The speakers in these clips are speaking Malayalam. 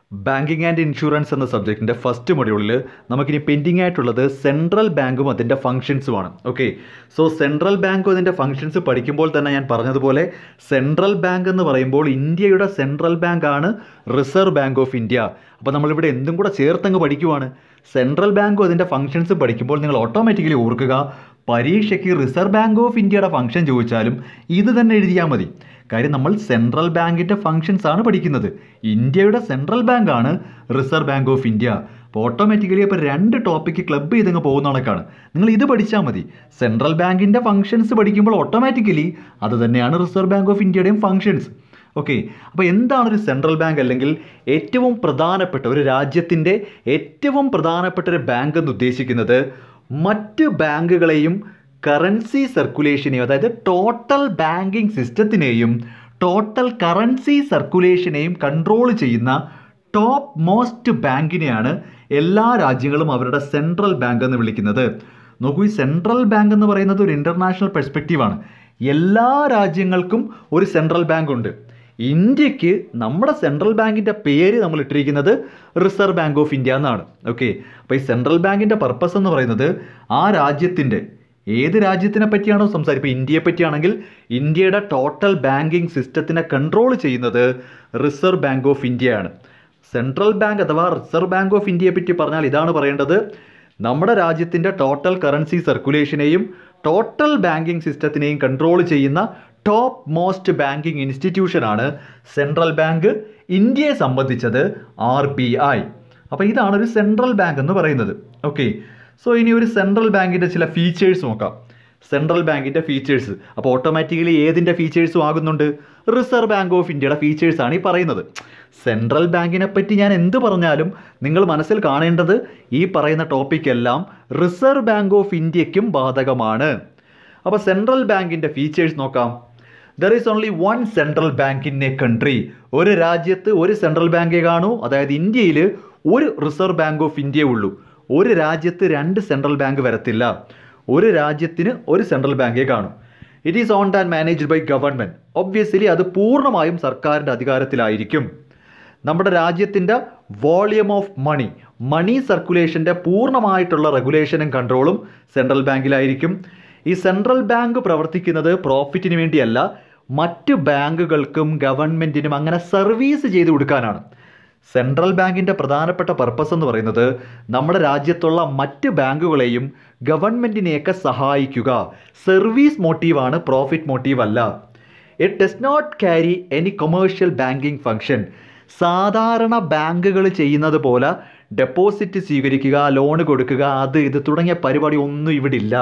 ബാങ്കിങ് ആൻഡ് ഇൻഷുറൻസ് എന്ന സബ്ജക്റ്റിൻ്റെ ഫസ്റ്റ് മൊഡ്യൂളിൽ നമുക്കിനി പെൻഡിങ് ആയിട്ടുള്ളത് സെൻട്രൽ ബാങ്കും അതിൻ്റെ ഫങ്ഷൻസുമാണ് ഓക്കെ സോ സെൻട്രൽ ബാങ്കും അതിൻ്റെ ഫങ്ഷൻസ് പഠിക്കുമ്പോൾ തന്നെ ഞാൻ പറഞ്ഞതുപോലെ സെൻട്രൽ ബാങ്ക് എന്ന് പറയുമ്പോൾ ഇന്ത്യയുടെ സെൻട്രൽ ബാങ്ക് ആണ് റിസർവ് ബാങ്ക് ഓഫ് ഇന്ത്യ അപ്പോൾ നമ്മളിവിടെ എന്തും കൂടെ ചേർത്തങ്ങ് പഠിക്കുവാണ് സെൻട്രൽ ബാങ്കും അതിൻ്റെ ഫങ്ഷൻസ് പഠിക്കുമ്പോൾ നിങ്ങൾ ഓട്ടോമാറ്റിക്കലി ഓർക്കുക പരീക്ഷയ്ക്ക് റിസർവ് ബാങ്ക് ഓഫ് ഇന്ത്യയുടെ ഫംഗ്ഷൻ ചോദിച്ചാലും ഇത് തന്നെ എഴുതിയാൽ മതി കാര്യം നമ്മൾ സെൻട്രൽ ബാങ്കിൻ്റെ ഫങ്ഷൻസ് ആണ് പഠിക്കുന്നത് ഇന്ത്യയുടെ സെൻട്രൽ ബാങ്ക് ആണ് റിസർവ് ബാങ്ക് ഓഫ് ഇന്ത്യ അപ്പോൾ ഓട്ടോമാറ്റിക്കലി അപ്പോൾ രണ്ട് ടോപ്പിക്ക് ക്ലബ്ബ് ചെയ്തങ്ങ് പോകുന്ന കണക്കാണ് നിങ്ങൾ ഇത് പഠിച്ചാൽ മതി സെൻട്രൽ ബാങ്കിൻ്റെ ഫങ്ഷൻസ് പഠിക്കുമ്പോൾ ഓട്ടോമാറ്റിക്കലി അത് തന്നെയാണ് റിസർവ് ബാങ്ക് ഓഫ് ഇന്ത്യയുടെയും ഫങ്ഷൻസ് ഓക്കെ അപ്പോൾ എന്താണ് ഒരു സെൻട്രൽ ബാങ്ക് അല്ലെങ്കിൽ ഏറ്റവും പ്രധാനപ്പെട്ട ഒരു രാജ്യത്തിൻ്റെ ഏറ്റവും പ്രധാനപ്പെട്ട ഒരു ബാങ്ക് എന്ന് ഉദ്ദേശിക്കുന്നത് മറ്റ് ബാങ്കുകളെയും കറൻസി സർക്കുലേഷനെയും അതായത് ടോട്ടൽ ബാങ്കിങ് സിസ്റ്റത്തിനെയും ടോട്ടൽ കറൻസി സർക്കുലേഷനെയും കൺട്രോൾ ചെയ്യുന്ന ടോപ്പ് മോസ്റ്റ് ബാങ്കിനെയാണ് എല്ലാ രാജ്യങ്ങളും അവരുടെ സെൻട്രൽ ബാങ്ക് എന്ന് വിളിക്കുന്നത് നോക്കൂ ഈ സെൻട്രൽ ബാങ്ക് എന്ന് പറയുന്നത് ഒരു ഇൻ്റർനാഷണൽ പെർസ്പെക്റ്റീവാണ് എല്ലാ രാജ്യങ്ങൾക്കും ഒരു സെൻട്രൽ ബാങ്ക് ഉണ്ട് ഇന്ത്യക്ക് നമ്മുടെ സെൻട്രൽ ബാങ്കിൻ്റെ പേര് നമ്മൾ ഇട്ടിരിക്കുന്നത് റിസർവ് ബാങ്ക് ഓഫ് ഇന്ത്യ എന്നാണ് ഓക്കെ അപ്പോൾ ഈ സെൻട്രൽ ബാങ്കിൻ്റെ പർപ്പസ് എന്ന് പറയുന്നത് ആ രാജ്യത്തിൻ്റെ ഏത് രാജ്യത്തിനെ പറ്റിയാണോ സംസാരിക്കുക ഇപ്പോൾ ഇന്ത്യയെ പറ്റിയാണെങ്കിൽ ഇന്ത്യയുടെ ടോട്ടൽ ബാങ്കിങ് സിസ്റ്റത്തിനെ കൺട്രോൾ ചെയ്യുന്നത് റിസർവ് ബാങ്ക് ഓഫ് ഇന്ത്യയാണ് സെൻട്രൽ ബാങ്ക് അഥവാ റിസർവ് ബാങ്ക് ഓഫ് ഇന്ത്യയെ പറ്റി പറഞ്ഞാൽ ഇതാണ് പറയേണ്ടത് നമ്മുടെ രാജ്യത്തിൻ്റെ ടോട്ടൽ കറൻസി സർക്കുലേഷനെയും ടോട്ടൽ ബാങ്കിങ് സിസ്റ്റത്തിനെയും കൺട്രോൾ ചെയ്യുന്ന ടോപ്പ് മോസ്റ്റ് ബാങ്കിങ് ഇൻസ്റ്റിറ്റ്യൂഷനാണ് സെൻട്രൽ ബാങ്ക് ഇന്ത്യയെ സംബന്ധിച്ചത് ആർ ബി ഐ അപ്പോൾ ഇതാണ് ഒരു സെൻട്രൽ ബാങ്ക് എന്ന് പറയുന്നത് ഓക്കെ സോ ഇനി ഒരു സെൻട്രൽ ബാങ്കിൻ്റെ ചില ഫീച്ചേഴ്സ് നോക്കാം സെൻട്രൽ ബാങ്കിൻ്റെ ഫീച്ചേഴ്സ് അപ്പോൾ ഓട്ടോമാറ്റിക്കലി ഏതിൻ്റെ ഫീച്ചേഴ്സും ആകുന്നുണ്ട് റിസർവ് ബാങ്ക് ഓഫ് ഇന്ത്യയുടെ ഫീച്ചേഴ്സാണ് ഈ പറയുന്നത് സെൻട്രൽ ബാങ്കിനെ പറ്റി ഞാൻ എന്ത് പറഞ്ഞാലും നിങ്ങൾ മനസ്സിൽ കാണേണ്ടത് ഈ പറയുന്ന ടോപ്പിക് എല്ലാം റിസർവ് ബാങ്ക് ഓഫ് ഇന്ത്യക്കും ബാധകമാണ് അപ്പോൾ സെൻട്രൽ ബാങ്കിൻ്റെ ഫീച്ചേഴ്സ് നോക്കാം there is only one central bank in a country ഒരു രാജ്യത്ത് ഒരു സെൻട്രൽ ബാങ്കേ കാണൂ അതായത് ഇന്ത്യയിൽ ഒരു റിസർവ് ബാങ്ക് ഓഫ് ഇന്ത്യ ഉള്ളൂ ഒരു രാജ്യത്ത് രണ്ട് സെൻട്രൽ ബാങ്ക് വരത്തില്ല ഒരു രാജ്യത്തിന് ഒരു സെൻട്രൽ ബാങ്കേ കാണും it is owned and managed by government obviously അത് പൂർണ്ണമായും സർക്കാരിൻ്റെ അധികാരത്തിലായിരിക്കും നമ്മുടെ രാജ്യത്തിൻ്റെ വോളിയം ഓഫ് മണി മണി സർക്കുലേഷൻ്റെ പൂർണ്ണമായിട്ടുള്ള റെഗുലേഷനും കൺട്രോളും സെൻട്രൽ ബാങ്കിലായിരിക്കും ഈ സെൻട്രൽ ബാങ്ക് പ്രവർത്തിക്കുന്നത് പ്രോഫിറ്റിന് വേണ്ടിയല്ല മറ്റ് ബാങ്കുകൾക്കും ഗവൺമെൻറ്റിനും അങ്ങനെ സർവീസ് ചെയ്ത് കൊടുക്കാനാണ് സെൻട്രൽ ബാങ്കിൻ്റെ പ്രധാനപ്പെട്ട പർപ്പസ് എന്ന് പറയുന്നത് നമ്മുടെ രാജ്യത്തുള്ള മറ്റ് ബാങ്കുകളെയും ഗവൺമെൻറ്റിനെയൊക്കെ സഹായിക്കുക സർവീസ് മോട്ടീവാണ് പ്രോഫിറ്റ് മോട്ടീവ് അല്ല it does not carry any commercial banking function സാധാരണ ബാങ്കുകൾ ചെയ്യുന്നത് പോലെ ഡെപ്പോസിറ്റ് സ്വീകരിക്കുക ലോൺ കൊടുക്കുക അത് ഇത് തുടങ്ങിയ പരിപാടി ഒന്നും ഇവിടെ ഇല്ല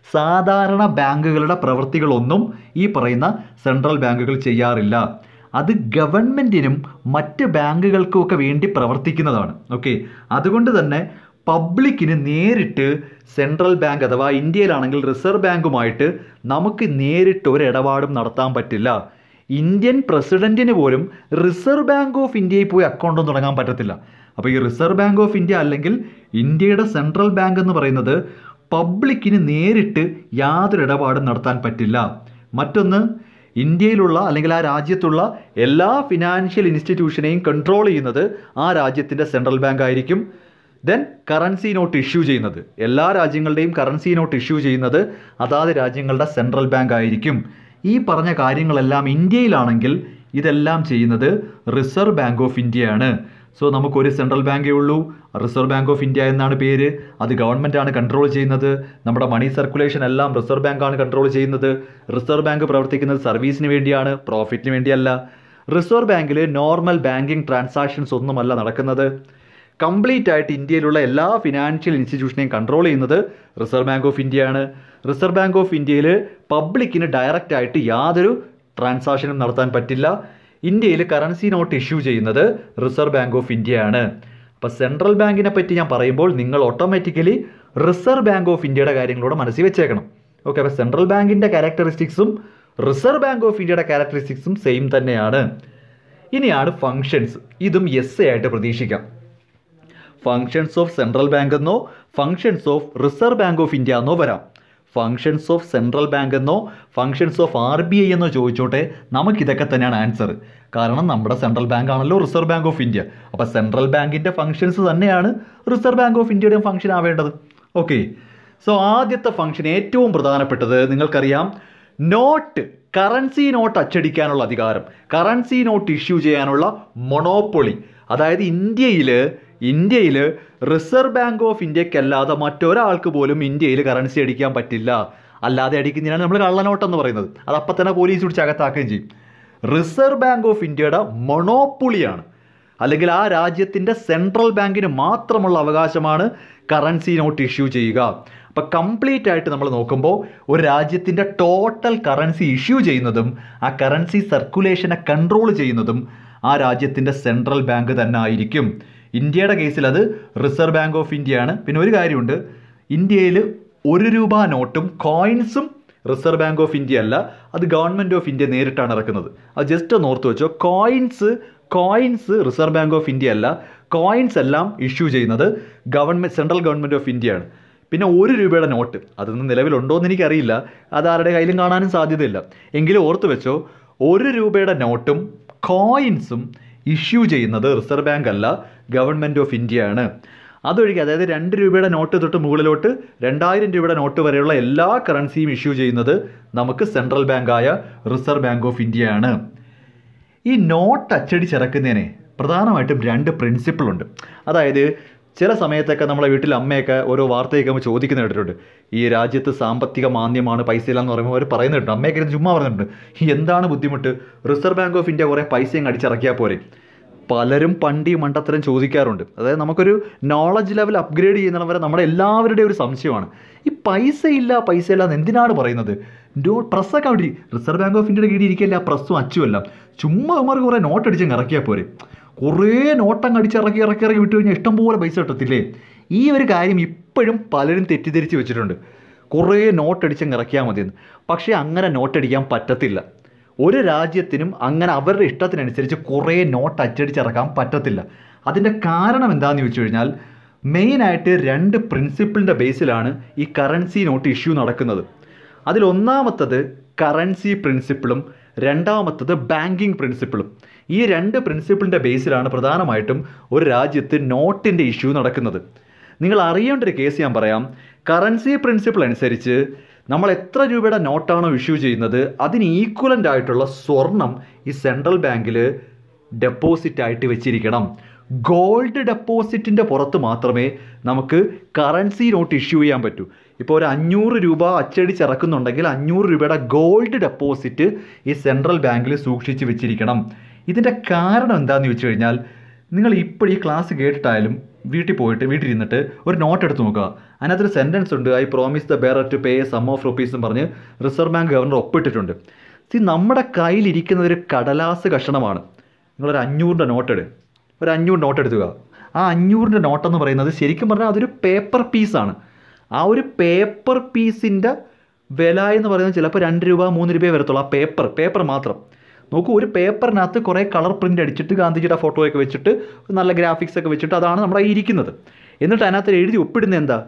സാധാരണ ബാങ്കുകളുടെ പ്രവൃത്തികളൊന്നും ഈ പറയുന്ന സെൻട്രൽ ബാങ്കുകൾ ചെയ്യാറില്ല അത് ഗവൺമെൻറ്റിനും മറ്റ് ബാങ്കുകൾക്കും ഒക്കെ വേണ്ടി പ്രവർത്തിക്കുന്നതാണ് ഓക്കെ അതുകൊണ്ട് തന്നെ പബ്ലിക്കിന് നേരിട്ട് സെൻട്രൽ ബാങ്ക് അഥവാ ഇന്ത്യയിലാണെങ്കിൽ റിസർവ് ബാങ്കുമായിട്ട് നമുക്ക് നേരിട്ട് ഒരു ഇടപാടും നടത്താൻ പറ്റില്ല ഇന്ത്യൻ പ്രസിഡന്റിന് പോലും റിസർവ് ബാങ്ക് ഓഫ് ഇന്ത്യയിൽ പോയി അക്കൗണ്ടും തുടങ്ങാൻ പറ്റത്തില്ല അപ്പോൾ ഈ റിസർവ് ബാങ്ക് ഓഫ് ഇന്ത്യ അല്ലെങ്കിൽ ഇന്ത്യയുടെ സെൻട്രൽ ബാങ്ക് എന്ന് പറയുന്നത് പബ്ലിക്കിന് നേരിട്ട് യാതൊരു ഇടപാടും നടത്താൻ പറ്റില്ല മറ്റൊന്ന് ഇന്ത്യയിലുള്ള അല്ലെങ്കിൽ ആ രാജ്യത്തുള്ള എല്ലാ ഫിനാൻഷ്യൽ ഇൻസ്റ്റിറ്റ്യൂഷനെയും കൺട്രോൾ ചെയ്യുന്നത് ആ രാജ്യത്തിൻ്റെ സെൻട്രൽ ബാങ്ക് ആയിരിക്കും ദെൻ കറൻസി നോട്ട് ഇഷ്യൂ ചെയ്യുന്നത് എല്ലാ രാജ്യങ്ങളുടെയും കറൻസി നോട്ട് ഇഷ്യൂ ചെയ്യുന്നത് അതാത് രാജ്യങ്ങളുടെ സെൻട്രൽ ബാങ്ക് ആയിരിക്കും ഈ പറഞ്ഞ കാര്യങ്ങളെല്ലാം ഇന്ത്യയിലാണെങ്കിൽ ഇതെല്ലാം ചെയ്യുന്നത് റിസർവ് ബാങ്ക് ഓഫ് ഇന്ത്യയാണ് സോ നമുക്കൊരു സെൻട്രൽ ബാങ്കേ ഉള്ളൂ റിസർവ് ബാങ്ക് ഓഫ് ഇന്ത്യ എന്നാണ് പേര് അത് ഗവൺമെൻറ്റാണ് കൺട്രോൾ ചെയ്യുന്നത് നമ്മുടെ മണി സർക്കുലേഷൻ എല്ലാം റിസർവ് ബാങ്കാണ് കൺട്രോൾ ചെയ്യുന്നത് റിസർവ് ബാങ്ക് പ്രവർത്തിക്കുന്നത് സർവീസിന് വേണ്ടിയാണ് പ്രോഫിറ്റിന് വേണ്ടിയല്ല റിസർവ് ബാങ്കിൽ നോർമൽ ബാങ്കിങ് ട്രാൻസാക്ഷൻസ് ഒന്നുമല്ല നടക്കുന്നത് കംപ്ലീറ്റ് ആയിട്ട് ഇന്ത്യയിലുള്ള എല്ലാ ഫിനാൻഷ്യൽ ഇൻസ്റ്റിറ്റ്യൂഷനെയും കൺട്രോൾ ചെയ്യുന്നത് റിസർവ് ബാങ്ക് ഓഫ് ഇന്ത്യയാണ് റിസർവ് ബാങ്ക് ഓഫ് ഇന്ത്യയിൽ പബ്ലിക്കിന് ഡയറക്റ്റ് ആയിട്ട് യാതൊരു ട്രാൻസാക്ഷനും നടത്താൻ പറ്റില്ല ഇന്ത്യയിൽ കറൻസി നോട്ട് ഇഷ്യൂ ചെയ്യുന്നത് റിസർവ് ബാങ്ക് ഓഫ് ഇന്ത്യയാണ് അപ്പോൾ സെൻട്രൽ ബാങ്കിനെ പറ്റി ഞാൻ പറയുമ്പോൾ നിങ്ങൾ ഓട്ടോമാറ്റിക്കലി റിസർവ് ബാങ്ക് ഓഫ് ഇന്ത്യയുടെ കാര്യങ്ങളൂടെ മനസ്സിൽ വെച്ചേക്കണം ഓക്കെ അപ്പോൾ സെൻട്രൽ ബാങ്കിൻ്റെ ക്യാരക്ടറിസ്റ്റിക്സും റിസർവ് ബാങ്ക് ഓഫ് ഇന്ത്യയുടെ ക്യാരക്ടറിസ്റ്റിക്സും സെയിം തന്നെയാണ് ഇനിയാണ് ഫങ്ഷൻസ് ഇതും എസ് എ ആയിട്ട് പ്രതീക്ഷിക്കാം ഫങ്ഷൻസ് ഓഫ് സെൻട്രൽ ബാങ്ക് എന്നോ functions of reserve bank of India എന്നോ വരാം ഫങ്ഷൻസ് ഓഫ് സെൻട്രൽ ബാങ്ക് എന്നോ functions of R B I എന്നോ ചോദിച്ചോട്ടെ നമുക്കിതൊക്കെ തന്നെയാണ് ആൻസർ കാരണം നമ്മുടെ സെൻട്രൽ ബാങ്ക് ആണല്ലോ റിസർവ് ബാങ്ക് ഓഫ് ഇന്ത്യ അപ്പോൾ സെൻട്രൽ ബാങ്കിൻ്റെ ഫങ്ഷൻസ് തന്നെയാണ് റിസർവ് ബാങ്ക് ഓഫ് ഇന്ത്യയുടെയും ഫങ്ഷൻ ആവേണ്ടത് ഓക്കെ സോ ആദ്യത്തെ ഫങ്ഷൻ ഏറ്റവും പ്രധാനപ്പെട്ടത് നിങ്ങൾക്കറിയാം നോട്ട് കറൻസി നോട്ട് അച്ചടിക്കാനുള്ള അധികാരം കറൻസി നോട്ട് ഇഷ്യൂ ചെയ്യാനുള്ള മൊണോപ്പൊളി അതായത് ഇന്ത്യയിൽ ഇന്ത്യയിൽ റിസർവ് ബാങ്ക് ഓഫ് ഇന്ത്യക്കല്ലാതെ മറ്റൊരാൾക്ക് പോലും ഇന്ത്യയിൽ കറൻസി അടിക്കാൻ പറ്റില്ല അല്ലാതെ അടിക്കുന്നതിനാണ് നമ്മൾ കള്ളനോട്ട് എന്ന് പറയുന്നത് അത് അപ്പം തന്നെ പോലീസ് പിടിച്ച് അകത്താക്കുകയും ചെയ്യും റിസർവ് ബാങ്ക് ഓഫ് ഇന്ത്യയുടെ മൊണോപ്പൊളിയാണ് അല്ലെങ്കിൽ ആ രാജ്യത്തിൻ്റെ സെൻട്രൽ ബാങ്കിന് മാത്രമുള്ള അവകാശമാണ് കറൻസി നോട്ട് ഇഷ്യൂ ചെയ്യുക അപ്പോൾ കംപ്ലീറ്റ് ആയിട്ട് നമ്മൾ നോക്കുമ്പോൾ ഒരു രാജ്യത്തിൻ്റെ ടോട്ടൽ കറൻസി ഇഷ്യൂ ചെയ്യുന്നതും ആ കറൻസി സർക്കുലേഷനെ കൺട്രോൾ ചെയ്യുന്നതും ആ രാജ്യത്തിൻ്റെ സെൻട്രൽ ബാങ്ക് തന്നെ ആയിരിക്കും ഇന്ത്യയുടെ കേസിൽ അത് റിസർവ് ബാങ്ക് ഓഫ് ഇന്ത്യയാണ് പിന്നെ ഒരു കാര്യമുണ്ട് ഇന്ത്യയിൽ ഒരു രൂപ നോട്ടും കോയിൻസും റിസർവ് ബാങ്ക് ഓഫ് ഇന്ത്യ അല്ല അത് ഗവൺമെൻറ് ഓഫ് ഇന്ത്യ നേരിട്ടാണ് ഇറക്കുന്നത് അത് ജസ്റ്റ് ഒന്ന് ഓർത്ത് വെച്ചോ coins coins reserve bank of India അല്ല കോയിൻസ് എല്ലാം ഇഷ്യൂ ചെയ്യുന്നത് ഗവൺമെൻറ് സെൻട്രൽ ഗവൺമെൻറ് ഓഫ് ഇന്ത്യയാണ് പിന്നെ ഒരു രൂപയുടെ നോട്ട് അതൊന്നും നിലവിലുണ്ടോ എന്ന് എനിക്കറിയില്ല അത് ആരുടെ കയ്യിലും കാണാനും സാധ്യതയില്ല എങ്കിലും ഓർത്ത് വെച്ചോ ഒരു രൂപയുടെ നോട്ടും കോയിൻസും ഇഷ്യൂ ചെയ്യുന്നത് റിസർവ് ബാങ്ക് അല്ല ഗവൺമെൻറ് ഓഫ് ഇന്ത്യയാണ് അതൊഴികെ അതായത് രണ്ട് രൂപയുടെ നോട്ട് തൊട്ട് മുകളിലോട്ട് രണ്ടായിരം രൂപയുടെ നോട്ട് വരെയുള്ള എല്ലാ കറൻസിയും ഇഷ്യൂ ചെയ്യുന്നത് നമുക്ക് സെൻട്രൽ ബാങ്കായ റിസർവ് ബാങ്ക് ഓഫ് ഇന്ത്യയാണ് ഈ നോട്ട് അച്ചടിച്ചിറക്കുന്നതിന് പ്രധാനമായിട്ടും രണ്ട് പ്രിൻസിപ്പിളുണ്ട് അതായത് ചില സമയത്തൊക്കെ നമ്മളെ വീട്ടിൽ അമ്മയൊക്കെ ഓരോ വാർത്ത കേൾക്കുമ്പോൾ ചോദിക്കുന്ന കേട്ടിട്ടുണ്ട് ഈ രാജ്യത്ത് സാമ്പത്തിക മാന്ദ്യമാണ് പൈസ ഇല്ലാന്ന് പറയുമ്പോൾ അവർ പറയുന്നുണ്ട് അമ്മയൊക്കെ ഇരുന്ന് ചുമ്മാ പറഞ്ഞിട്ടുണ്ട് ഈ എന്താണ് ബുദ്ധിമുട്ട് റിസർവ് ബാങ്ക് ഓഫ് ഇന്ത്യ കുറേ പൈസയും അടിച്ചിറക്കിയാൽ പോരെ പലരും പണ്ട് ഈ മണ്ടത്തരം ചോദിക്കാറുണ്ട് അതായത് നമുക്കൊരു നോളജ് ലെവൽ അപ്ഗ്രേഡ് ചെയ്യുന്നിടം വരെ നമ്മുടെ എല്ലാവരുടെയും ഒരു സംശയമാണ് ഈ പൈസ ഇല്ല പൈസ ഇല്ല എന്ന് എന്തിനാണ് പറയുന്നത് ഡോ പ്രസ്സൊക്കെ അവിടെ ഇരി- റിസർവ് ബാങ്ക് ഓഫ് ഇന്ത്യയുടെ കീഴിൽ ഇരിക്കില്ല പ്രസ്സും അച്ചുമല്ല ചുമ്മാ അവന്മാർക്ക് കുറേ നോട്ട് അടിച്ചങ്ങ് ഇറക്കിയാൽ പോരെ കുറേ നോട്ടങ്ങ് അടിച്ച് ഇറക്കി ഇറക്കി ഇറക്കി വിട്ട് കഴിഞ്ഞാൽ ഇഷ്ടംപോലെ പൈസ കിട്ടത്തില്ലേ ഈ ഒരു കാര്യം ഇപ്പോഴും പലരും തെറ്റിദ്ധരിച്ച് വെച്ചിട്ടുണ്ട് കുറേ നോട്ട് അടിച്ചങ്ങ് ഇറക്കിയാൽ മതിയെന്ന് പക്ഷേ അങ്ങനെ നോട്ട് അടിക്കാൻ പറ്റത്തില്ല ഒരു രാജ്യത്തിനും അങ്ങനെ അവരുടെ ഇഷ്ടത്തിനനുസരിച്ച് കുറേ നോട്ട് അച്ചടിച്ചിറക്കാൻ പറ്റത്തില്ല അതിൻ്റെ കാരണം എന്താണെന്ന് ചോദിച്ചു കഴിഞ്ഞാൽ മെയിനായിട്ട് രണ്ട് പ്രിൻസിപ്പിളിൻ്റെ ബേസിലാണ് ഈ കറൻസി നോട്ട് ഇഷ്യൂ നടക്കുന്നത് അതിലൊന്നാമത്തത് കറൻസി പ്രിൻസിപ്പിളും രണ്ടാമത്തത് ബാങ്കിങ് പ്രിൻസിപ്പിളും ഈ രണ്ട് പ്രിൻസിപ്പിളിൻ്റെ ബേസിലാണ് പ്രധാനമായിട്ടും ഒരു രാജ്യത്ത് നോട്ടിൻ്റെ ഇഷ്യൂ നടക്കുന്നത് നിങ്ങൾ അറിയേണ്ട ഒരു കേസ് ഞാൻ പറയാം കറൻസി പ്രിൻസിപ്പിൾ അനുസരിച്ച് നമ്മൾ എത്ര രൂപയുടെ നോട്ടാണോ ഇഷ്യൂ ചെയ്യുന്നത് അതിന് ഈക്വലൻ്റ് ആയിട്ടുള്ള സ്വർണം ഈ സെൻട്രൽ ബാങ്കിൽ ഡെപ്പോസിറ്റ് ആയിട്ട് വെച്ചിരിക്കണം ഗോൾഡ് ഡെപ്പോസിറ്റിൻ്റെ പുറത്ത് മാത്രമേ നമുക്ക് കറൻസി നോട്ട് ഇഷ്യൂ ചെയ്യാൻ പറ്റൂ ഇപ്പോൾ ഒരു അഞ്ഞൂറ് രൂപ അച്ചടിച്ചിറക്കുന്നുണ്ടെങ്കിൽ അഞ്ഞൂറ് രൂപയുടെ ഗോൾഡ് ഡെപ്പോസിറ്റ് ഈ സെൻട്രൽ ബാങ്കിൽ സൂക്ഷിച്ച് വെച്ചിരിക്കണം ഇതിൻ്റെ കാരണം എന്താണെന്ന് ചോദിച്ചു കഴിഞ്ഞാൽ നിങ്ങൾ ഇപ്പോൾ ഈ ക്ലാസ് കേട്ടിട്ടായാലും വീട്ടിൽ പോയിട്ട് വീട്ടിൽ ഇരുന്നിട്ട് ഒരു നോട്ട് എടുത്ത് നോക്കുക അതിനകത്തൊരു സെൻറ്റൻസ് ഉണ്ട് I promise the bearer to pay sum of rupees എന്ന് പറഞ്ഞ് റിസർവ് ബാങ്ക് ഗവർണർ ഒപ്പിട്ടിട്ടുണ്ട് സി നമ്മുടെ കയ്യിലിരിക്കുന്ന ഒരു കടലാസ് കഷണമാണ് നിങ്ങളൊരു അഞ്ഞൂറിൻ്റെ നോട്ട് എടു ഒരു അഞ്ഞൂറ് നോട്ട് എടുത്തുക ആ അഞ്ഞൂറിൻ്റെ നോട്ടെന്ന് പറയുന്നത് ശരിക്കും പറഞ്ഞാൽ അതൊരു പേപ്പർ പീസാണ് ആ ഒരു പേപ്പർ പീസിൻ്റെ വില എന്ന് പറയുന്നത് ചിലപ്പോൾ രണ്ട് രൂപ മൂന്ന് രൂപയെ വരത്തുള്ളൂ ആ പേപ്പർ പേപ്പർ മാത്രം നോക്കൂ ഒരു പേപ്പറിനകത്ത് കുറേ കളർ പ്രിൻ്റ് അടിച്ചിട്ട് ഗാന്ധിജിയുടെ ഫോട്ടോയൊക്കെ വെച്ചിട്ട് നല്ല ഗ്രാഫിക്സ് ഒക്കെ വെച്ചിട്ട് അതാണ് നമ്മുടെ കയ്യിൽ ഇരിക്കുന്നത് എന്നിട്ട് അതിനകത്ത് എഴുതി ഒപ്പിടുന്നത് എന്താ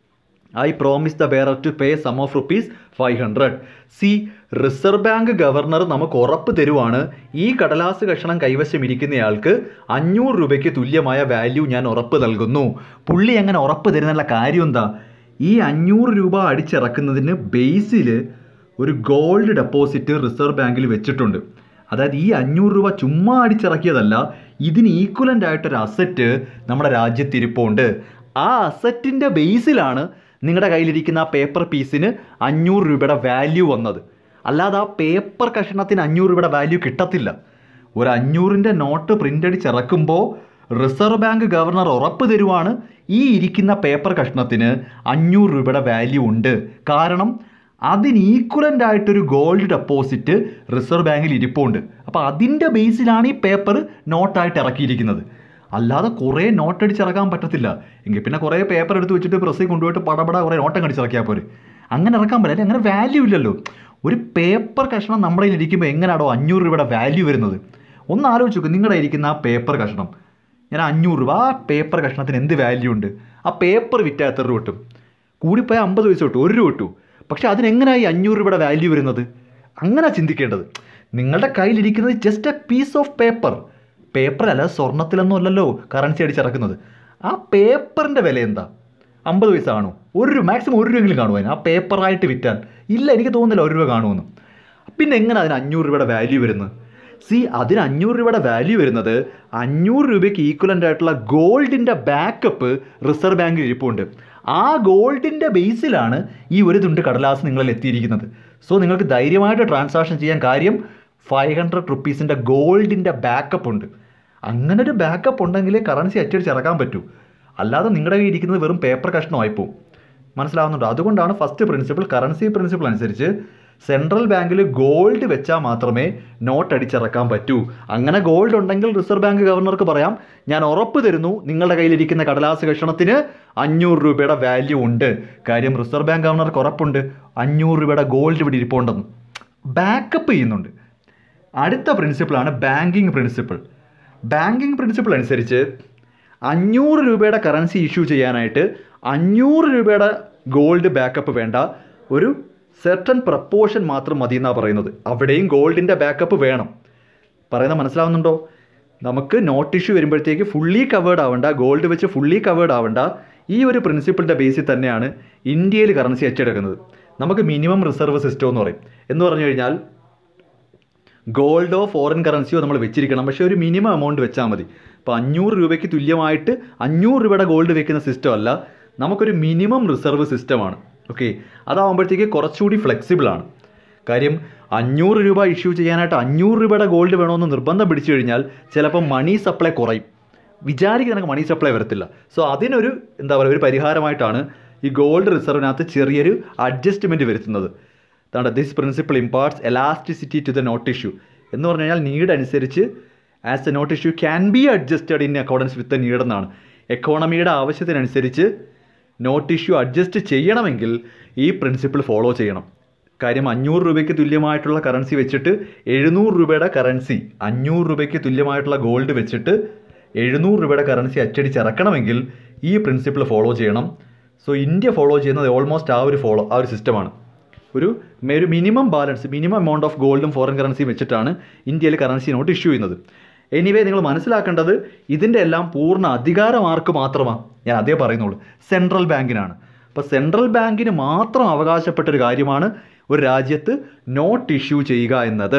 I promise the bearer to pay sum of rupees five hundred see reserve bank governor നമുക്ക് ഉറപ്പ് തരുവാണ് ഈ കടലാസ് കഷണം കൈവശം ഇരിക്കുന്നയാൾക്ക് അഞ്ഞൂറ് രൂപയ്ക്ക് തുല്യമായ വാല്യൂ ഞാൻ ഉറപ്പ് നൽകുന്നു പുള്ളി അങ്ങനെ ഉറപ്പ് തരുന്നുള്ള കാര്യം എന്താ ഈ അഞ്ഞൂറ് രൂപ അടിച്ചിറക്കുന്നതിന് ബേസിൽ ഒരു ഗോൾഡ് ഡെപ്പോസിറ്റ് റിസർവ് ബാങ്കിൽ വെച്ചിട്ടുണ്ട് അതായത് ഈ അഞ്ഞൂറ് രൂപ ചുമ്മാ അടിച്ചിറക്കിയതല്ല ഇതിന് ഈക്വലൻ്റ് ആയിട്ടൊരു അസറ്റ് നമ്മുടെ രാജ്യത്ത് ഇരിപ്പുണ്ട് ആ അസറ്റിൻ്റെ ബേസിലാണ് നിങ്ങളുടെ കയ്യിലിരിക്കുന്ന ആ പേപ്പർ പീസിന് അഞ്ഞൂറ് രൂപയുടെ വാല്യൂ വന്നത് അല്ലാതെ ആ പേപ്പർ കഷണത്തിന് അഞ്ഞൂറ് രൂപയുടെ വാല്യൂ കിട്ടത്തില്ല ഒരു അഞ്ഞൂറിൻ്റെ നോട്ട് പ്രിൻ്റ് അടിച്ചിറക്കുമ്പോൾ റിസർവ് ബാങ്ക് ഗവർണർ ഉറപ്പ് തരുവാണ് ഈ ഇരിക്കുന്ന പേപ്പർ കഷ്ണത്തിന് അഞ്ഞൂറ് രൂപയുടെ വാല്യൂ ഉണ്ട് കാരണം അതിന് ഈക്വലൻ്റ് ആയിട്ടൊരു ഗോൾഡ് ഡെപ്പോസിറ്റ് റിസർവ് ബാങ്കിൽ ഇരിപ്പുണ്ട് അപ്പോൾ അതിൻ്റെ ബേസിലാണ് ഈ പേപ്പർ നോട്ടായിട്ട് ഇറക്കിയിരിക്കുന്നത് അല്ലാതെ കുറേ നോട്ട് അടിച്ചിറക്കാൻ പറ്റത്തില്ല എങ്കിൽ പിന്നെ കുറേ പേപ്പർ എടുത്ത് വെച്ചിട്ട് പ്രസ്സിൽ കൊണ്ടുപോയിട്ട് പടപട കുറേ നോട്ടം അടിച്ചിറക്കിയാൽ പോരെ അങ്ങനെ ഇറക്കാൻ പറ്റില്ല അങ്ങനെ വാല്യൂ ഇല്ലല്ലോ ഒരു പേപ്പർ കഷ്ണം നമ്മുടെ കയ്യിൽ ഇരിക്കുമ്പോൾ എങ്ങനെയാണോ അഞ്ഞൂറ് രൂപയുടെ വാല്യൂ വരുന്നത് ഒന്ന് ആലോചിച്ച് നോക്ക് നിങ്ങളുടെ ഇരിക്കുന്ന ആ പേപ്പർ കഷ്ണം ഞാൻ അഞ്ഞൂറ് രൂപ ആ പേപ്പർ കഷ്ണത്തിന് എന്ത് വാല്യൂ ഉണ്ട് ആ പേപ്പർ വിറ്റാൽ എത്ര രൂപ കിട്ടും കൂടിപ്പോയാൽ അമ്പത് പൈസ കിട്ടും ഒരു രൂപ കിട്ടും പക്ഷേ അതിനെങ്ങനെയായി ഈ അഞ്ഞൂറ് രൂപയുടെ വാല്യൂ വരുന്നത് അങ്ങനെ ചിന്തിക്കേണ്ടത് നിങ്ങളുടെ കയ്യിലിരിക്കുന്നത് just a piece of paper പേപ്പറല്ല സ്വർണത്തിലൊന്നും അല്ലല്ലോ കറൻസി അടിച്ചിറക്കുന്നത് ആ പേപ്പറിൻ്റെ വില എന്താ അമ്പത് പൈസ കാണും ഒരു രൂപ മാക്സിമം ഒരു രൂപയെങ്കിലും കാണുമോ അതിന് ആ പേപ്പറായിട്ട് വിറ്റാൽ ഇല്ല എനിക്ക് തോന്നുന്നില്ല ഒരു രൂപ കാണുമെന്ന് പിന്നെ എങ്ങനെ അതിന് അഞ്ഞൂറ് രൂപയുടെ വാല്യൂ വരുന്നത് സി അതിന് അഞ്ഞൂറ് രൂപയുടെ വാല്യൂ വരുന്നത് അഞ്ഞൂറ് രൂപയ്ക്ക് ഈക്വലൻ്റ് ആയിട്ടുള്ള ഗോൾഡിൻ്റെ ബാക്കപ്പ് റിസർവ് ബാങ്കിൽ ഇരിപ്പുണ്ട് ആ ഗോൾഡിൻ്റെ ബേസിലാണ് ഈ ഒരു തുണ്ട് കടലാസ് നിങ്ങളിൽ എത്തിയിരിക്കുന്നത് സോ നിങ്ങൾക്ക് ധൈര്യമായിട്ട് ട്രാൻസാക്ഷൻ ചെയ്യാൻ കാര്യം ഫൈവ് ഹൺഡ്രഡ് റുപ്പീസിൻ്റെ ഗോൾഡിൻ്റെ ബാക്കപ്പ് ഉണ്ട് അങ്ങനെ ഒരു ബാക്കപ്പ് ഉണ്ടെങ്കിലേ കറൻസി അച്ചടിച്ചിറക്കാൻ പറ്റൂ അല്ലാതെ നിങ്ങളുടെ കയ്യിൽ ഇരിക്കുന്നത് വെറും പേപ്പർ കഷ്ണമായി പോകും മനസ്സിലാവുന്നുണ്ടോ അതുകൊണ്ടാണ് ഫസ്റ്റ് പ്രിൻസിപ്പിൾ കറൻസി പ്രിൻസിപ്പിൾ അനുസരിച്ച് സെൻട്രൽ ബാങ്കിൽ ഗോൾഡ് വെച്ചാൽ മാത്രമേ നോട്ട് അടിച്ചിറക്കാൻ പറ്റൂ അങ്ങനെ ഗോൾഡ് ഉണ്ടെങ്കിൽ റിസർവ് ബാങ്ക് ഗവർണർക്ക് പറയാം ഞാൻ ഉറപ്പ് തരുന്നു നിങ്ങളുടെ കയ്യിലിരിക്കുന്ന കടലാസ് കഷണത്തിന് അഞ്ഞൂറ് രൂപയുടെ വാല്യൂ ഉണ്ട് കാര്യം റിസർവ് ബാങ്ക് ഗവർണർക്ക് ഉറപ്പുണ്ട് അഞ്ഞൂറ് രൂപയുടെ ഗോൾഡ് ഇവിടെ ഇരിപ്പുണ്ടെന്ന് ബാക്കപ്പ് ചെയ്യുന്നുണ്ട് അടുത്ത പ്രിൻസിപ്പിളാണ് ബാങ്കിങ് പ്രിൻസിപ്പിൾ ബാങ്കിങ് പ്രിൻസിപ്പിൾ അനുസരിച്ച് അഞ്ഞൂറ് രൂപയുടെ കറൻസി ഇഷ്യൂ ചെയ്യാനായിട്ട് അഞ്ഞൂറ് രൂപയുടെ ഗോൾഡ് ബാക്കപ്പ് വേണ്ട ഒരു സെർട്ടൺ പ്രപ്പോർഷൻ മാത്രം മതി എന്നാണ് പറയുന്നത് അവിടെയും ഗോൾഡിൻ്റെ ബാക്കപ്പ് വേണം പറയുന്നത് മനസ്സിലാവുന്നുണ്ടോ നമുക്ക് നോട്ട് ഇഷ്യൂ വരുമ്പോഴത്തേക്ക് ഫുള്ളി കവേർഡ് ആവണ്ട ഗോൾഡ് വെച്ച് ഫുള്ളി കവേർഡ് ആവണ്ട ഈ ഒരു പ്രിൻസിപ്പിളിൻ്റെ ബേസിൽ തന്നെയാണ് ഇന്ത്യയിൽ കറൻസി അച്ചെടുക്കുന്നത് നമുക്ക് മിനിമം റിസർവ് സിസ്റ്റം എന്ന് പറയും എന്ന് പറഞ്ഞു കഴിഞ്ഞാൽ ഗോൾഡോ ഫോറിൻ കറൻസിയോ നമ്മൾ വെച്ചിരിക്കണം പക്ഷേ ഒരു മിനിമം എമൗണ്ട് വെച്ചാൽ മതി അപ്പോൾ അഞ്ഞൂറ് രൂപയ്ക്ക് തുല്യമായിട്ട് അഞ്ഞൂറ് രൂപയുടെ ഗോൾഡ് വെക്കുന്ന സിസ്റ്റം അല്ല നമുക്കൊരു മിനിമം റിസർവ് സിസ്റ്റമാണ് ഓക്കെ അതാകുമ്പോഴത്തേക്ക് കുറച്ചുകൂടി ഫ്ലെക്സിബിൾ ആണ് കാര്യം അഞ്ഞൂറ് രൂപ ഇഷ്യൂ ചെയ്യാനായിട്ട് അഞ്ഞൂറ് രൂപയുടെ ഗോൾഡ് വേണമെന്ന് നിർബന്ധം പിടിച്ചു കഴിഞ്ഞാൽ ചിലപ്പോൾ മണി സപ്ലൈ കുറയും വിചാരിക്കുന്ന കണക്ക് മണി സപ്ലൈ വരത്തില്ല സോ അതിനൊരു എന്താ പറയുക ഒരു പരിഹാരമായിട്ടാണ് ഈ ഗോൾഡ് റിസർവിനകത്ത് ചെറിയൊരു അഡ്ജസ്റ്റ്മെൻറ്റ് വരുത്തുന്നത് അതാണ് this principle imparts elasticity to the note issue എന്ന് പറഞ്ഞു കഴിഞ്ഞാൽ നീഡ് അനുസരിച്ച് as a note issue can be adjusted in accordance with the need എന്നാണ് എക്കോണമിയുടെ ആവശ്യത്തിനനുസരിച്ച് നോട്ട് ഇഷ്യൂ അഡ്ജസ്റ്റ് ചെയ്യണമെങ്കിൽ ഈ പ്രിൻസിപ്പിൾ ഫോളോ ചെയ്യണം കാര്യം അഞ്ഞൂറ് രൂപയ്ക്ക് തുല്യമായിട്ടുള്ള കറൻസി വെച്ചിട്ട് എഴുന്നൂറ് രൂപയുടെ കറൻസി അഞ്ഞൂറ് രൂപയ്ക്ക് തുല്യമായിട്ടുള്ള ഗോൾഡ് വെച്ചിട്ട് എഴുന്നൂറ് രൂപയുടെ കറൻസി അച്ചടിച്ചിറക്കണമെങ്കിൽ ഈ പ്രിൻസിപ്പിൾ ഫോളോ ചെയ്യണം സോ ഇന്ത്യ ഫോളോ ചെയ്യുന്നത് ഓൾമോസ്റ്റ് ആ ഒരു ഫോളോ ആ ഒരു സിസ്റ്റമാണ് ഒരു മെ- ഒരു minimum balance minimum amount of ഗോൾഡും ഫോറിൻ കറൻസിയും വെച്ചിട്ടാണ് ഇന്ത്യയിൽ കറൻസി നോട്ട് ഇഷ്യൂ ചെയ്യുന്നത് എനിവേ നിങ്ങൾ മനസ്സിലാക്കേണ്ടത് ഇതിൻ്റെ എല്ലാം പൂർണ്ണ അധികാരം ആർക്ക് മാത്രമാണ് ഞാൻ അതേ പറയുന്നുള്ളൂ സെൻട്രൽ ബാങ്കിനാണ് അപ്പോൾ സെൻട്രൽ ബാങ്കിന് മാത്രം അവകാശപ്പെട്ട ഒരു കാര്യമാണ് ഒരു രാജ്യത്ത് നോട്ട് ഇഷ്യൂ ചെയ്യുക എന്നത്